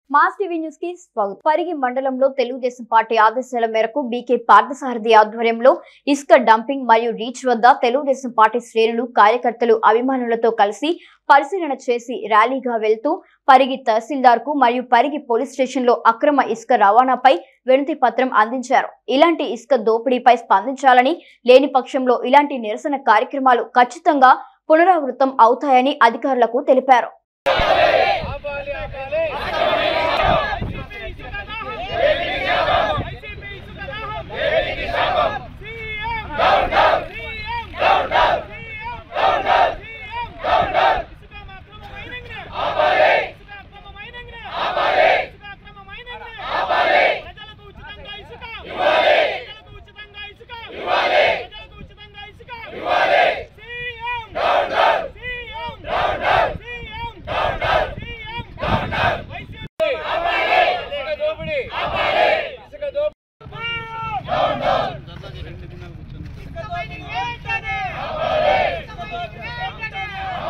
mass TV news కి స్వాగతం పరిగి మండలంలో తెలుగుదేశం పార్టీ ఆదేశాల మేరకు బీకే పార్థసారథి ఆధ్వర్యంలో ఇసుక డంపింగ్ మరియు రీచ్ వద్ద తెలుగుదేశం పార్టీ శ్రేణులు కార్యకర్తలు అభిమానులతో కలిసి పరిశీలన చేసి ర్యాలీగా వెళ్తూ పరిగి తహసీల్దార్ కు మరియు పరిగి పోలీస్ స్టేషన్ లో అక్రమ ఇసుక రవాణాపై వినతి పత్రం అందించారు ఇలాంటి ఇసుక దోపిడీపై స్పందించాలని లేని పక్షంలో ఇలాంటి నిరసన కార్యక్రమాలు ఖచ్చితంగా పునరావృతం అవుతాయని అధికారులకు తెలిపారు ఆపాలి ఆపాలి ప్రజలకు ఉచితంగా ఇసుక ప్రజలకు ఉచితంగా ఇసుక ప్రజలకు ఉచితంగా ఇసుక CM CM CM CM YCP ఇసుక దోపిడీ ఇసుక దోపిడీ ఇసుక దోపిడీ వెంటనే ఇసుక దోపిడీ వెంటనే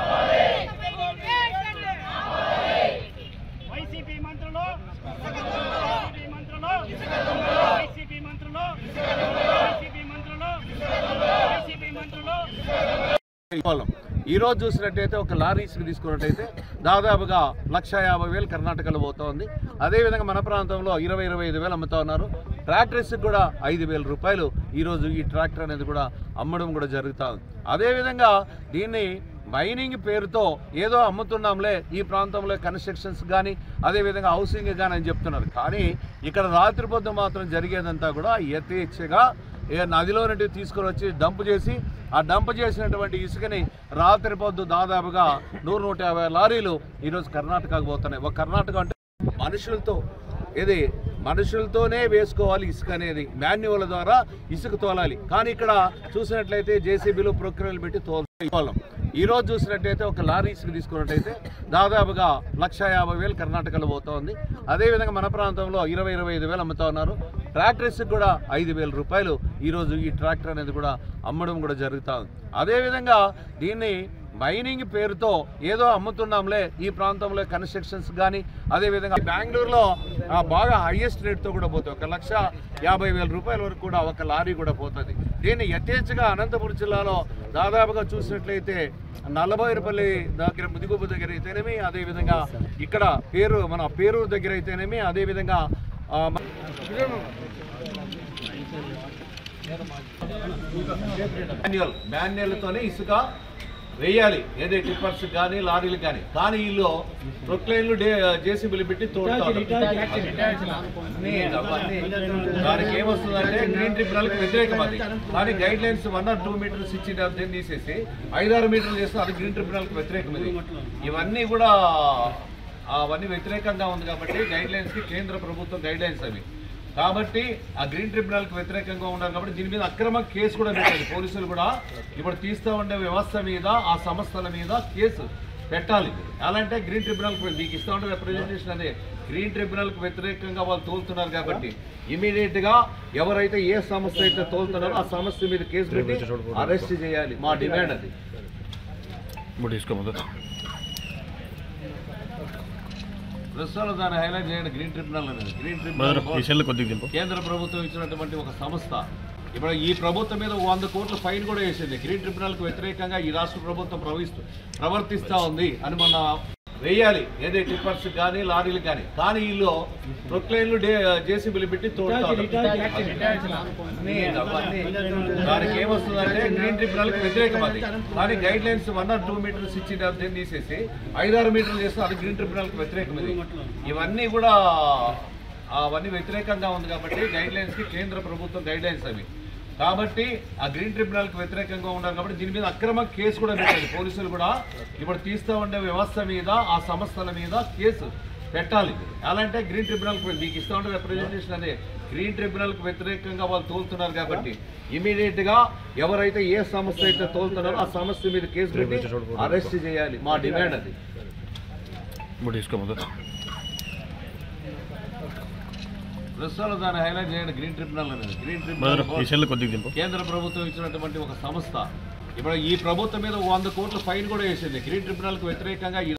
వైసీపీ మంత్రులు వైసీపీ మంత్రులు వైసీపీ మంత్రులు వైసీపీ మంత్రులు వైసీపీ మంత్రులు ఇవ్వాలి ఈ రోజు చూసినట్టయితే ఒక లారీ ఇసుక తీసుకున్నట్టయితే దాదాపుగా లక్ష యాభై వేలు కర్ణాటకలో పోతోంది అదేవిధంగా మన ప్రాంతంలో ఇరవై ఇరవై ఐదు వేలు అమ్ముతా ఉన్నారు ట్రాక్టర్ ఇసుక కూడా ఐదు వేల రూపాయలు ఈరోజు ఈ ట్రాక్టర్ అనేది కూడా అమ్మడం కూడా జరుగుతూ ఉంది అదేవిధంగా దీన్ని మైనింగ్ పేరుతో ఏదో అమ్ముతున్నాంలే ఈ ప్రాంతంలో కన్స్ట్రక్షన్స్ కానీ అదేవిధంగా హౌసింగ్ కానీ అని చెప్తున్నారు కానీ ఇక్కడ రాత్రి పొద్దు మాత్రం జరిగేదంతా కూడా యథేచ్ఛగా ఏ నదిలో నుండి తీసుకొని వచ్చి డంప్ చేసి ఆ డంప్ చేసినటువంటి ఇసుకని రాత్రి పొద్దు దాదాపుగా నూరు నూట యాభై లారీలు ఈరోజు కర్ణాటకకు పోతున్నాయి ఒక కర్ణాటక అంటే మనుషులతో ఇది మనుషులతోనే వేసుకోవాలి ఇసుక అనేది మాన్యువల్ ద్వారా ఇసుక తోలాలి కానీ ఇక్కడ చూసినట్లయితే జేసీబీలు ప్రొక్రియలు పెట్టి తోలం ఈ రోజు చూసినట్టయితే ఒక లారీ ఇసుక తీసుకున్నట్టయితే దాదాపుగా లక్ష యాభై వేలు కర్ణాటకలో పోతోంది అదేవిధంగా మన ప్రాంతంలో ఇరవై ఇరవై ఐదు వేలు అమ్ముతా ఉన్నారు ట్రాక్టర్ ఇసుక కూడా ఐదు వేల రూపాయలు ఈరోజు ఈ ట్రాక్టర్ అనేది కూడా అమ్మడం కూడా జరుగుతూ ఉంది అదేవిధంగా దీన్ని మైనింగ్ పేరుతో ఏదో అమ్ముతున్నాంలే ఈ ప్రాంతంలో కన్స్ట్రక్షన్స్ కానీ అదేవిధంగా బెంగళూరులో ఆ, బాగా హైయెస్ట్ రేట్తో కూడా పోతుంది ఒక లక్ష యాభై వేల రూపాయల వరకు కూడా ఒక లారీ కూడా పోతుంది దీన్ని యథేచ్ఛగా అనంతపురం జిల్లాలో దాదాపుగా చూసినట్లయితే నల్లబోయిరపల్లి దగ్గర ముదిగుబ్బు దగ్గర అయితేనేమి అదేవిధంగా ఇక్కడ పేరు మన పేరూరు దగ్గర అయితేనేమి అదేవిధంగా ఆ, మ- మాన్యువల్ మాన్యువల్తోనే ఇసుక వేయాలి ఏదే టిప్పర్స్ కానీ లారీలు కానీ కానీ వీళ్ళు ప్రొక్లైన్లు జేసీబీలు పెట్టి తోడుతారు అన్నీ అవన్నీ దానికి ఏమొస్తుందంటే గ్రీన్ ట్రిబ్యునల్కి వ్యతిరేకం అది కానీ guidelines one or two metres ఇచ్చిన దాన్ని తీసేసి ఐదారు మీటర్లు చేస్తే అది గ్రీన్ ట్రిబ్యునల్కి వ్యతిరేకం ఇది ఇవన్నీ కూడా అవన్నీ వ్యతిరేకంగా ఉంది కాబట్టి గైడ్ లైన్స్కి కేంద్ర ప్రభుత్వం గైడ్ లైన్స్ అవి కాబట్టి ఆ గ్రీన్ ట్రిబ్యునల్కి వ్యతిరేకంగా ఉన్నారు కాబట్టి దీని మీద అక్రమ కేసు కూడా పెట్టాలి పోలీసులు కూడా ఇప్పుడు తీస్తూ ఉండే వ్యవస్థ మీద ఆ సంస్థల మీద కేసు పెట్టాలి అలాంటే గ్రీన్ ట్రిబ్యునల్కి మీకు ఇస్తూ ఉండే రిప్రజెంటేషన్ అదే గ్రీన్ ట్రిబ్యునల్కి వ్యతిరేకంగా వాళ్ళు తోలుతున్నారు కాబట్టి ఇమీడియట్ గా ఎవరైతే ఏ సంస్థ అయితే తోలుతున్నారో ఆ సంస్థ మీద కేసు పెట్టి అరెస్ట్ చేయాలి మా డిమాండ్ అది ప్రస్తుతం దాన్ని హైలైట్ చేయండి గ్రీన్ ట్రిబ్యునల్ అనేది గ్రీన్ ట్రిబ్యునల్ కేంద్ర ప్రభుత్వం ఇచ్చినటువంటి ఒక సంస్థ ఇప్పుడు ఈ ప్రభుత్వం మీద వంద కోట్ల ఫైన్ కూడా వేసింది గ్రీన్ ట్రిబ్యునల్కి వ్యతిరేకంగా ఈ రాష్ట్ర ప్రభుత్వం ప్రవహిస్తూ ప్రవర్తిస్తూ ఉంది అని మన వేయాలి ఏదే టిప్పర్స్ కానీ లారీలు కానీ కానీ వీళ్ళు ప్రొక్లైన్లు జేసీబీలు పెట్టి తోడుతారు అన్నీ అవన్నీ దానికి ఏమొస్తుందంటే గ్రీన్ ట్రిబ్యునల్కి వ్యతిరేకం అది కానీ guidelines one or two metres ఇచ్చిన దాన్ని తీసేసి ఐదారు మీటర్లు చేస్తే అది గ్రీన్ ట్రిబ్యునల్కి వ్యతిరేకం ఇది ఇవన్నీ కూడా అవన్నీ వ్యతిరేకంగా ఉంది కాబట్టి గైడ్ లైన్స్కి కేంద్ర ప్రభుత్వం గైడ్ లైన్స్ అవి కాబట్టి ఆ గ్రీన్ ట్రిబ్యునల్కి వ్యతిరేకంగా ఉన్నారు కాబట్టి దీని మీద అక్రమ కేసు కూడా పెట్టాలి పోలీసులు కూడా ఇప్పుడు తీస్తూ ఉండే వ్యవస్థ మీద ఆ సంస్థల మీద కేసు పెట్టాలి అలాంటే గ్రీన్ ట్రిబ్యునల్కి మీకు ఇస్తూ ఉండే రిప్రజెంటేషన్ అదే గ్రీన్ ట్రిబ్యునల్కి వ్యతిరేకంగా వాళ్ళు తోలుతున్నారు కాబట్టి ఇమీడియట్ గా ఎవరైతే ఏ సంస్థ అయితే తోలుతున్నారో ఆ సంస్థ మీద కేసు పెట్టి అరెస్ట్ చేయాలి మా డిమాండ్ అది ప్రస్తుతం దాన్ని హైలైట్ చేయండి గ్రీన్ ట్రిబ్యునల్ అనేది గ్రీన్ ట్రిబ్యునల్ కేంద్ర ప్రభుత్వం ఇచ్చినటువంటి ఒక సంస్థ ఇప్పుడు ఈ ప్రభుత్వం మీద వంద కోట్ల ఫైన్ కూడా వేసింది గ్రీన్ ట్రిబ్యునల్కి వ్యతిరేకంగా ఈ